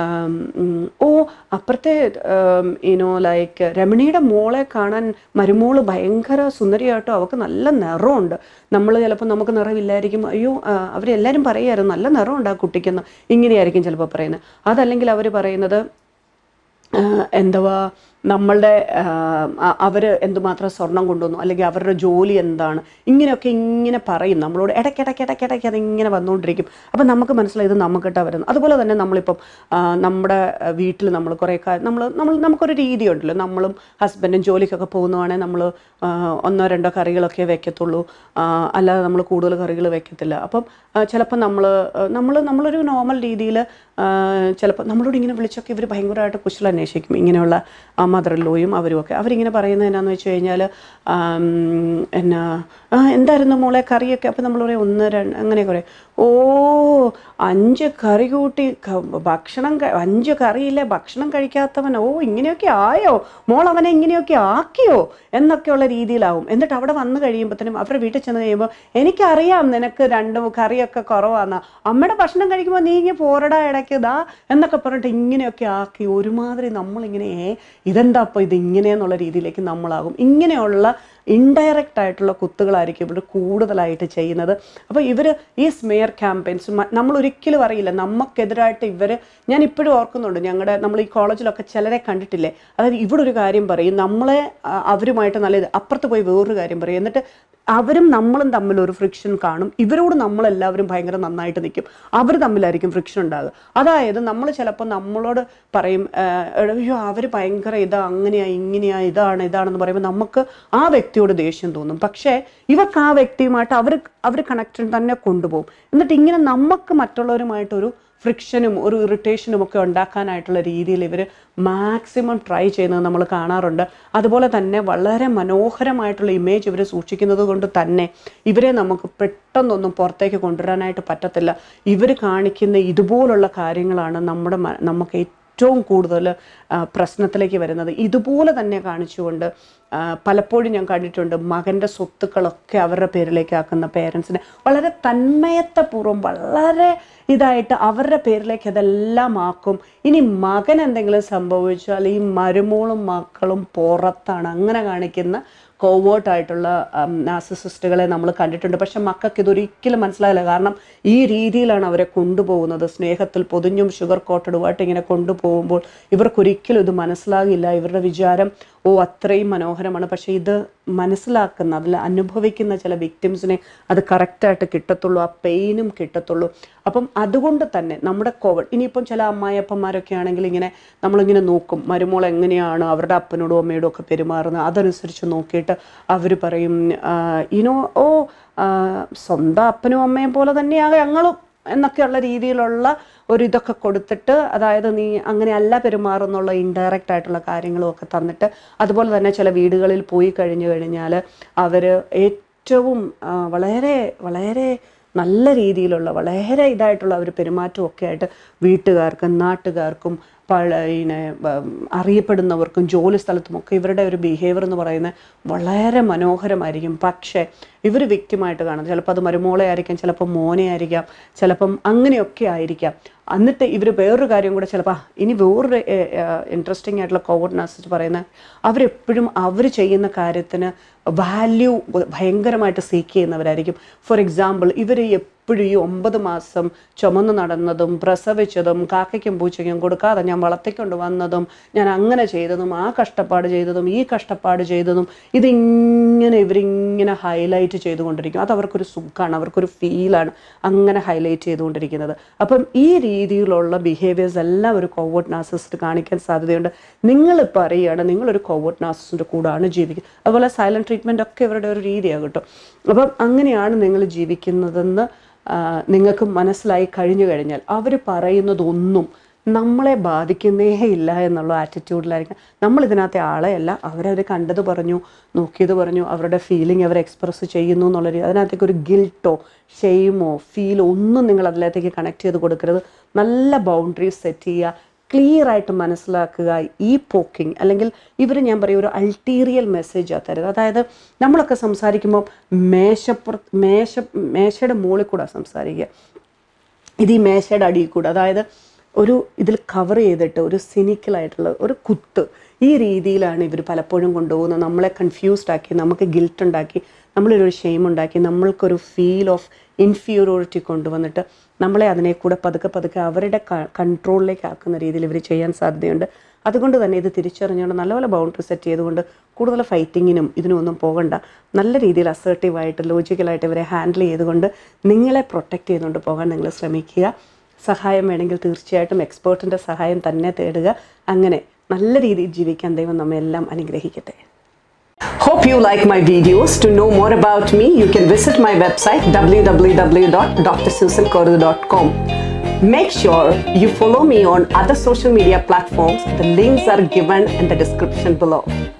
Speaker 1: ഓ അപ്പുറത്തെ യുനോ ലൈക്ക് രമണിയുടെ മോളെ കാണാൻ മരുമോള് ഭയങ്കര സുന്ദരിയായിട്ടോ അവൾക്ക് നല്ല നിറമുണ്ട് നമ്മൾ ചിലപ്പോൾ നമുക്ക് നിറമില്ലായിരിക്കും അയ്യോ ആ, അവരെല്ലാവരും പറയായിരുന്നു നല്ല നിറമുണ്ട് ആ കുട്ടിക്കെന്ന് ഇങ്ങനെയായിരിക്കും ചിലപ്പോൾ പറയുന്നത് അതല്ലെങ്കിൽ അവർ പറയുന്നത് ആഹ് എന്തുവാ നമ്മളുടെ അവർ എന്തുമാത്രം സ്വർണം കൊണ്ടുവന്നു അല്ലെങ്കിൽ അവരുടെ ജോലി എന്താണ് ഇങ്ങനെയൊക്കെ ഇങ്ങനെ പറയും നമ്മളോട് ഇടയ്ക്കിടയ്ക്ക് ഇടയ്ക്കിടയ്ക്ക് അതിങ്ങനെ വന്നുകൊണ്ടിരിക്കും അപ്പം നമുക്ക് മനസ്സിലായി ഇത് നമുക്കിട്ടാ വരുന്നത് അതുപോലെ തന്നെ നമ്മളിപ്പം ആഹ് നമ്മുടെ വീട്ടിൽ നമ്മൾ കുറേ കാര്യം നമ്മൾ നമ്മൾ നമുക്കൊരു രീതിയുണ്ടല്ലോ നമ്മളും ഹസ്ബൻഡും ജോലിക്കൊക്കെ പോകുന്നതാണെങ്കിൽ നമ്മൾ ഒന്നോ രണ്ടോ കറികളൊക്കെ വെക്കത്തുള്ളൂ ആഹ് അല്ലാതെ നമ്മൾ കൂടുതൽ കറികൾ വെക്കത്തില്ല അപ്പം ചിലപ്പോൾ നമ്മൾ നമ്മൾ നമ്മളൊരു നോർമൽ രീതിയിൽ ചിലപ്പോൾ നമ്മളോട് ഇങ്ങനെ വിളിച്ചൊക്കെ ഇവർ ഭയങ്കരമായിട്ട് കുശല അന്വേഷിക്കും ഇങ്ങനെയുള്ള മദർ ലോയും അവരും ഒക്കെ അവരിങ്ങനെ പറയുന്നത് എന്നാന്ന് വെച്ച് കഴിഞ്ഞാൽ എന്നാ ആ എന്തായിരുന്നു മോളെ കറിയൊക്കെ അപ്പം നമ്മൾ പറയും ഒന്ന് രണ്ട് അങ്ങനെ പറയും ഓ അഞ്ച് കറി കൂട്ടി ക- ഭക്ഷണം ക- അഞ്ച് കറിയില്ലേ ഭക്ഷണം കഴിക്കാത്തവൻ ഓ ഇങ്ങനെയൊക്കെ ആയോ മോൾ അവനെ ഇങ്ങനെയൊക്കെ ആക്കിയോ എന്നൊക്കെയുള്ള രീതിയിലാവും എന്നിട്ട് അവിടെ വന്നു കഴിയുമ്പോഴത്തേനും അവരുടെ വീട്ടിൽ ചെന്ന് കഴിയുമ്പോൾ എനിക്കറിയാം നിനക്ക് രണ്ടും കറിയൊക്കെ കുറവാന്ന് അമ്മയുടെ ഭക്ഷണം കഴിക്കുമ്പോൾ നീ ഇങ്ങനെ പോരടാ ഇടയ്ക്ക് ഇതാ എന്നൊക്കെ പറഞ്ഞിട്ട് ഇങ്ങനെയൊക്കെ ആക്കി ഒരുമാതിരി നമ്മളിങ്ങനെ "ഏ, ഇതെന്താ അപ്പോൾ ഇത് ഇങ്ങനെയെന്നുള്ള രീതിയിലേക്ക് നമ്മളാകും ഇങ്ങനെയുള്ള ഇൻഡയറക്റ്റ് ആയിട്ടുള്ള കുത്തുകളായിരിക്കും ഇവർ കൂടുതലായിട്ട് ചെയ്യുന്നത് അപ്പോൾ ഇവർ ഈ സ്മെയർ ക്യാമ്പയിൻസ് നമ്മൾ ഒരിക്കലും അറിയില്ല നമുക്കെതിരായിട്ട് ഇവർ ഞാൻ ഇപ്പോഴും ഓർക്കുന്നുണ്ട് ഞങ്ങളുടെ നമ്മൾ ഈ കോളേജിലൊക്കെ ചിലരെ കണ്ടിട്ടില്ലേ അതായത് ഇവിടെ ഒരു കാര്യം പറയും നമ്മളെ ആ, അവരുമായിട്ട് നല്ല ഇത് അപ്പുറത്ത് പോയി വേറൊരു കാര്യം പറയും എന്നിട്ട് അവരും നമ്മളും തമ്മിൽ ഒരു ഫ്രിക്ഷൻ കാണും ഇവരോട് നമ്മളെല്ലാവരും ഭയങ്കര നന്നായിട്ട് നിൽക്കും അവർ തമ്മിലായിരിക്കും ഫ്രിക്ഷൻ ഉണ്ടാകുക അതായത് നമ്മൾ ചിലപ്പോൾ നമ്മളോട് പറയും "ആ, എടാ, അയ്യോ അവർ ഭയങ്കര ഇതാ അങ്ങനെയാ ഇങ്ങനെയാ ഇതാണ് ഇതാണെന്ന് പറയുമ്പോൾ നമുക്ക് ആ വ്യക്തിയോട് ദേഷ്യം തോന്നും പക്ഷേ ഇവർക്ക് ആ വ്യക്തിയുമായിട്ട് അവർ അവർ കണക്ഷൻ തന്നെ കൊണ്ടുപോകും എന്നിട്ട് ഇങ്ങനെ നമുക്ക് മറ്റുള്ളവരുമായിട്ടൊരു ഫ്രിക്ഷനും ഒരു ഇറിറ്റേഷനും ഒക്കെ ഉണ്ടാക്കാനായിട്ടുള്ള രീതിയിൽ ഇവർ മാക്സിമം ട്രൈ ചെയ്യുന്നത് നമ്മൾ കാണാറുണ്ട് അതുപോലെ തന്നെ വളരെ മനോഹരമായിട്ടുള്ള ഇമേജ് ഇവർ സൂക്ഷിക്കുന്നത് കൊണ്ട് തന്നെ ഇവരെ നമുക്ക് പെട്ടെന്നൊന്നും പുറത്തേക്ക് കൊണ്ടുവരാനായിട്ട് പറ്റത്തില്ല ഇവർ കാണിക്കുന്ന ഇതുപോലുള്ള കാര്യങ്ങളാണ് നമ്മുടെ മ- നമുക്ക് ഏറ്റവും കൂടുതൽ ആ, പ്രശ്നത്തിലേക്ക് വരുന്നത് ഇതുപോലെ തന്നെ കാണിച്ചുകൊണ്ട് ആ, പലപ്പോഴും ഞാൻ കണ്ടിട്ടുണ്ട് മകൻ്റെ സ്വത്തുക്കളൊക്കെ അവരുടെ പേരിലേക്ക് ആക്കുന്ന പേരൻസിനെ വളരെ തന്മയത്വപൂർവ്വം വളരെ ഇതായിട്ട് അവരുടെ പേരിലേക്ക് അതെല്ലാം ആക്കും ഇനി മകൻ എന്തെങ്കിലും സംഭവിച്ചാൽ ഈ മരുമോളും മക്കളും പുറത്താണ് അങ്ങനെ കാണിക്കുന്ന കോവേർട്ടായിട്ടുള്ള നാസിസിസ്റ്റുകളെ നമ്മൾ കണ്ടിട്ടുണ്ട് പക്ഷെ മക്കൾക്ക് ഇതൊരിക്കലും മനസ്സിലായില്ല കാരണം ഈ രീതിയിലാണ് അവരെ കൊണ്ടുപോകുന്നത് സ്നേഹത്തിൽ പൊതിഞ്ഞും ഷുഗർ കോട്ടഡുമായിട്ട് ഇങ്ങനെ കൊണ്ടുപോകുമ്പോൾ ഇവർക്കൊരിക്കലും ഇത് മനസ്സിലാകില്ല ഇവരുടെ വിചാരം ഓ അത്രയും മനോഹരമാണ് പക്ഷേ ഇത് മനസ്സിലാക്കുന്ന അതിൽ അനുഭവിക്കുന്ന ചില വിക്ടിംസിനെ അത് കറക്റ്റായിട്ട് കിട്ടത്തുള്ളൂ ആ പെയിനും കിട്ടത്തുള്ളൂ അപ്പം അതുകൊണ്ട് തന്നെ നമ്മുടെ കോവിഡ് ഇനിയിപ്പം ചില അമ്മായിയപ്പന്മാരൊക്കെ ആണെങ്കിൽ ഇങ്ങനെ നമ്മളിങ്ങനെ നോക്കും മരുമോൾ എങ്ങനെയാണ് അവരുടെ അപ്പനോടും അമ്മയോടും ഒക്കെ പെരുമാറുന്നത് അതനുസരിച്ച് നോക്കിയിട്ട് അവർ പറയും ഇനോ ഓ ആ, സ്വന്തം അപ്പനും അമ്മയും പോലെ തന്നെയാകെ ഞങ്ങളും എന്നൊക്കെയുള്ള രീതിയിലുള്ള ഒരു ഇതൊക്കെ കൊടുത്തിട്ട് അതായത് നീ അങ്ങനെ അല്ല പെരുമാറുന്നുള്ള ഇൻഡയറക്റ്റ് ആയിട്ടുള്ള കാര്യങ്ങളും ഒക്കെ തന്നിട്ട് അതുപോലെ തന്നെ ചില വീടുകളിൽ പോയി കഴിഞ്ഞു കഴിഞ്ഞാൽ അവർ ഏറ്റവും ആ, വളരെ വളരെ നല്ല രീതിയിലുള്ള വളരെ ഇതായിട്ടുള്ള ഒരു പെരുമാറ്റവും ഒക്കെ ആയിട്ട് വീട്ടുകാർക്കും നാട്ടുകാർക്കും പഴ ഇനെ അറിയപ്പെടുന്നവർക്കും ജോലി സ്ഥലത്തുമൊക്കെ ഇവരുടെ ഒരു ബിഹേവിയർ എന്ന് പറയുന്നത് വളരെ മനോഹരമായിരിക്കും പക്ഷേ ഇവർ വ്യക്തിമായിട്ട് കാണുന്നത് ചിലപ്പോൾ അത് മരുമോളെ ആയിരിക്കാം ചിലപ്പോൾ മോനെ ആയിരിക്കാം ചിലപ്പം അങ്ങനെയൊക്കെ ആയിരിക്കാം എന്നിട്ട് ഇവർ വേറൊരു കാര്യം കൂടെ ചിലപ്പോൾ ആ, ഇനി വേറൊരു ഇൻട്രസ്റ്റിംഗ് ആയിട്ടുള്ള കോവിഡ് നഴ്സസ് പറയുന്നത് അവരെപ്പോഴും അവർ ചെയ്യുന്ന കാര്യത്തിന് വാല്യൂ ഭയങ്കരമായിട്ട് സീക്ക് ചെയ്യുന്നവരായിരിക്കും ഫോർ എക്സാമ്പിൾ ഇവർ എപ്പോഴും ഈ ഒമ്പത് മാസം ചുമന്ന് നടന്നതും പ്രസവിച്ചതും കാക്കയ്ക്കും പൂച്ചയ്ക്കും കൊടുക്കാതെ ഞാൻ വളർത്തിക്കൊണ്ട് വന്നതും ഞാൻ അങ്ങനെ ചെയ്തതും ആ കഷ്ടപ്പാട് ചെയ്തതും ഈ കഷ്ടപ്പാട് ചെയ്തതും ഇതിങ്ങനെ ഇവരിങ്ങനെ ഹൈലൈറ്റ് ചെയ്തുകൊണ്ടിരിക്കും അത് അവർക്കൊരു സുഖമാണ് അവർക്കൊരു ഫീലാണ് അങ്ങനെ ഹൈലൈറ്റ് ചെയ്തുകൊണ്ടിരിക്കുന്നത് അപ്പം ഈ രീതിയിലുള്ള ബിഹേവിയേഴ്സ് എല്ലാം ഒരു കോവോട്ട് നാസിസ്റ്റ് കാണിക്കാൻ സാധ്യതയുണ്ട് നിങ്ങളിപ്പോൾ അറിയുകയാണ് നിങ്ങളൊരു കോവോട്ട് നാസിസിൻ്റെ കൂടാണ് ജീവിക്കുന്നത് അതുപോലെ സൈലൻറ്റ് ട്രീറ്റ്മെൻ്റ് ഒക്കെ ഇവരുടെ ഒരു രീതിയാണ് കേട്ടോ അപ്പം അങ്ങനെയാണ് നിങ്ങൾ ജീവിക്കുന്നതെന്ന് ആ, നിങ്ങൾക്ക് മനസ്സിലായി കഴിഞ്ഞു കഴിഞ്ഞാൽ അവർ പറയുന്നതൊന്നും നമ്മളെ ബാധിക്കുന്നേ ഇല്ല എന്നുള്ള ആറ്റിറ്റ്യൂഡിലായിരിക്കും നമ്മൾ ഇതിനകത്തെ ആളെയല്ല അവരവർ കണ്ടത് പറഞ്ഞു നോക്കിയത് പറഞ്ഞു അവരുടെ ഫീലിംഗ് അവർ എക്സ്പ്രസ് ചെയ്യുന്നു എന്നുള്ള രീതി അതിനകത്തേക്ക് ഒരു ഗിൽട്ടോ ഷെയിമോ ഫീലോ ഒന്നും നിങ്ങൾ അതിനകത്തേക്ക് കണക്ട് ചെയ്ത് കൊടുക്കരുത് നല്ല ബൗണ്ടറീസ് സെറ്റ് ചെയ്യുക ക്ലിയർ ആയിട്ട് മനസ്സിലാക്കുക ഈ പോക്കിംഗ് അല്ലെങ്കിൽ ഇവർ ഞാൻ പറയും ഒരു അൾട്ടീരിയൽ മെസ്സേജ് തരുന്നത് അതായത് നമ്മളൊക്കെ സംസാരിക്കുമ്പോൾ മേശപ്പുറത്ത് മേശ മേശയുടെ മുകളിൽ കൂടെ സംസാരിക്കുക ഇത് ഈ മേശയുടെ അടിയിൽ കൂടെ അതായത് ഒരു ഇതിൽ കവർ ചെയ്തിട്ട് ഒരു സിനിക്കലായിട്ടുള്ള ഒരു കുത്ത് ഈ രീതിയിലാണ് ഇവർ പലപ്പോഴും കൊണ്ടുപോകുന്നത് നമ്മളെ കൺഫ്യൂസ്ഡ് ആക്കി നമുക്ക് ഗിൽട്ട് ഉണ്ടാക്കി നമ്മളിലൊരു ഷെയിം ഉണ്ടാക്കി നമ്മൾക്കൊരു ഫീൽ ഓഫ് ഇൻഫീരിയോറിറ്റി കൊണ്ടുവന്നിട്ട് നമ്മളെ അതിനെ കൂടെ പതുക്കെ പതുക്കെ അവരുടെ കൺട്രോളിലേക്ക് ആക്കുന്ന രീതിയിൽ ഇവർ ചെയ്യാൻ സാധ്യതയുണ്ട് അതുകൊണ്ട് തന്നെ ഇത് തിരിച്ചറിഞ്ഞുകൊണ്ട് നല്ലപോലെ ബൗണ്ടറി സെറ്റ് ചെയ്തുകൊണ്ട് കൂടുതൽ ഫൈറ്റിങ്ങിനും ഇതിനൊന്നും പോകണ്ട നല്ല രീതിയിൽ അസേർട്ടീവായിട്ട് ലോജിക്കലായിട്ട് ഇവരെ ഹാൻഡിൽ ചെയ്തുകൊണ്ട് നിങ്ങളെ പ്രൊട്ടക്റ്റ് ചെയ്തുകൊണ്ട് പോകാൻ നിങ്ങൾ ശ്രമിക്കുക സഹായം വേണമെങ്കിൽ തീർച്ചയായിട്ടും എക്സ്പേർട്ടിൻ്റെ സഹായം തന്നെ തേടുക അങ്ങനെ നല്ല രീതിയിൽ ജീവിക്കാൻ ദൈവം നമ്മെല്ലാം അനുഗ്രഹിക്കട്ടെ Hope you like my videos. To know more about me, you can visit my website www.drsusankoru.com. Make sure you follow me on other social media platforms. The links are given in the description below.